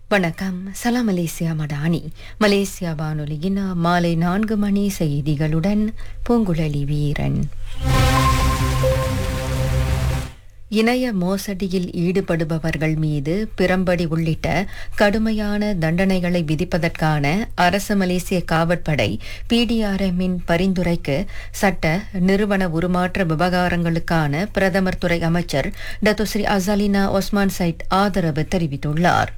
வணக்கம் சலாம் Malaysia Madani Malaysia வானொலியின் மாலை நான்கு மணி செய்திகளுடன் பூங்குழலி வீரன் இணைய மோசடியில் ஈடுபடுபவர்கள் மீது பிறம்படி உள்ளிட்ட கடுமையான தண்டனைகளை விதிப்பதற்கான அரசு மலேசிய காவற்படை பிடிஆர்எம்மின் பரிந்துரைக்கு சட்ட நிறுவன உருமாற்ற விவகாரங்களுக்கான பிரதமர் துறை அமைச்சர் டத்துஸ்ரீ அசாலினா ஒஸ்மான் சைட் ஆதரவு தெரிவித்துள்ளார்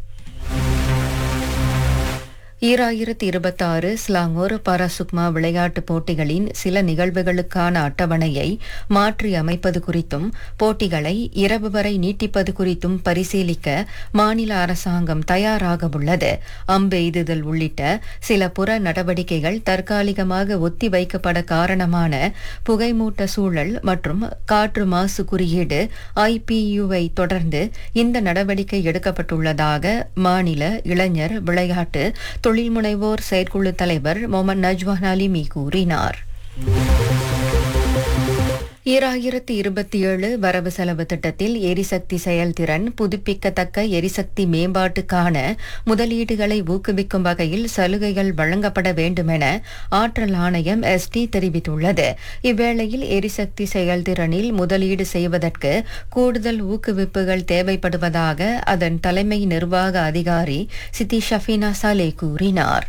ஈராயிரத்தி இருபத்தாறு ஸ்லாங்கூர் பாராசுக்மா விளையாட்டுப் போட்டிகளின் சில நிகழ்வுகளுக்கான அட்டவணையை மாற்றி அமைப்பது குறித்தும் போட்டிகளை இரவு வரை நீட்டிப்பது குறித்தும் பரிசீலிக்க மாநில அரசாங்கம் தயாராக உள்ளது அம்பெய்துதல் உள்ளிட்ட சில புற நடவடிக்கைகள் தற்காலிகமாக ஒத்திவைக்கப்பட காரணமான புகைமூட்ட சூழல் மற்றும் காற்று மாசு குறியீடு ஐபியுவை தொடர்ந்து இந்த நடவடிக்கை எடுக்கப்பட்டுள்ளதாக மாநில இளைஞர் விளையாட்டு தொழில் முனைவோர் செயற்குழு தலைவர் மொஹமது நஜ்வான் அலிமி கூறினார் ஈராயிரத்தி இருபத்தி ஏழு வரவு செலவு திட்டத்தில் எரிசக்தி செயல்திறன் புதுப்பிக்கத்தக்க எரிசக்தி மேம்பாட்டுக்கான முதலீடுகளை ஊக்குவிக்கும் வகையில் சலுகைகள் வழங்கப்பட வேண்டுமென ஆற்றல் ஆணையம் எஸ்டி தெரிவித்துள்ளது இவ்வேளையில் எரிசக்தி செயல்திறனில் முதலீடு செய்வதற்கு கூடுதல் ஊக்குவிப்புகள் தேவைப்படுவதாக அதன் தலைமை நிர்வாக அதிகாரி சித்தி ஷஃபினா சாலே கூறினார்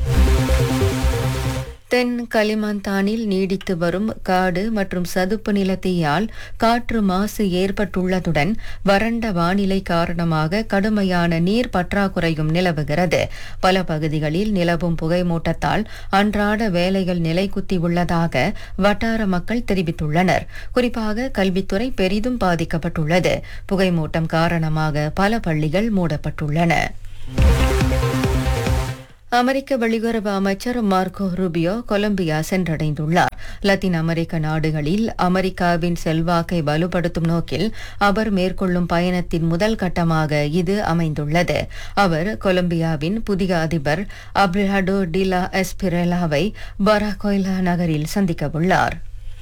தென் கலிமந்தானில் நீடித்து வரும் காடு மற்றும் சதுப்பு நிலத்தீயால் காற்று மாசு ஏற்பட்டுள்ளதுடன் வறண்ட வானிலை காரணமாக கடுமையான நீர் பற்றாக்குறையும் நிலவுகிறது பல பகுதிகளில் நிலவும் புகைமூட்டத்தால் அன்றாட வேலைகள் நிலைக்குத்தி உள்ளதாக வட்டார மக்கள் தெரிவித்துள்ளனர் குறிப்பாக கல்வித்துறை பெரிதும் பாதிக்கப்பட்டுள்ளது புகைமூட்டம் காரணமாக பல பள்ளிகள் மூடப்பட்டுள்ளன அமெரிக்க வெளியுறவு அமைச்சர் மார்க்கோ ரூபியோ கொலம்பியா சென்றடைந்துள்ளார் லத்தீன் அமெரிக்க நாடுகளில் அமெரிக்காவின் செல்வாக்கை வலுப்படுத்தும் நோக்கில் அவர் மேற்கொள்ளும் பயணத்தின் முதல் கட்டமாக இது அமைந்துள்ளது அவர் கொலம்பியாவின் புதிய அதிபர் அப்ரிஹாடோ டிலா எஸ்பிரெலாவை பராகோய்லா நகரில் சந்திக்கவுள்ளார்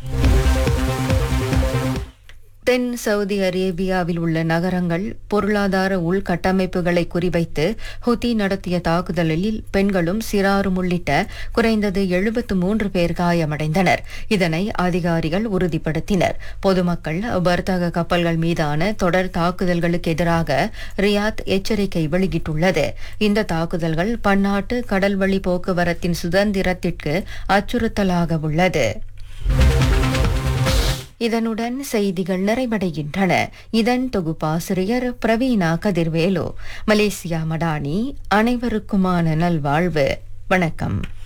தென் சவுதி அரேபியாவில் உள்ள நகரங்கள் பொருளாதார உள்கட்டமைப்புகளை குறிவைத்து ஹுதி நடத்திய தாக்குதலில் பெண்களும் சிறாரும் உள்ளிட்ட குறைந்தது எழுபத்து மூன்று பேர் காயமடைந்தனர் இதனை அதிகாரிகள் உறுதிப்படுத்தினர் பொதுமக்கள் வர்த்தக கப்பல்கள் மீதான தொடர் தாக்குதல்களுக்கு எதிராக ரியாத் எச்சரிக்கை வெளியிட்டுள்ளது இந்த தாக்குதல்கள் பன்னாட்டு கடல்வழி போக்குவரத்தின் சுதந்திரத்திற்கு அச்சுறுத்தலாக உள்ளது இதனுடன் செய்திகள் நிறைவடைகின்றன இதன் தொகுப்பாசிரியர் பிரவீணா கதிர்வேலு மலேசியா மடானி அனைவருக்குமான நல்வாழ்வு வணக்கம்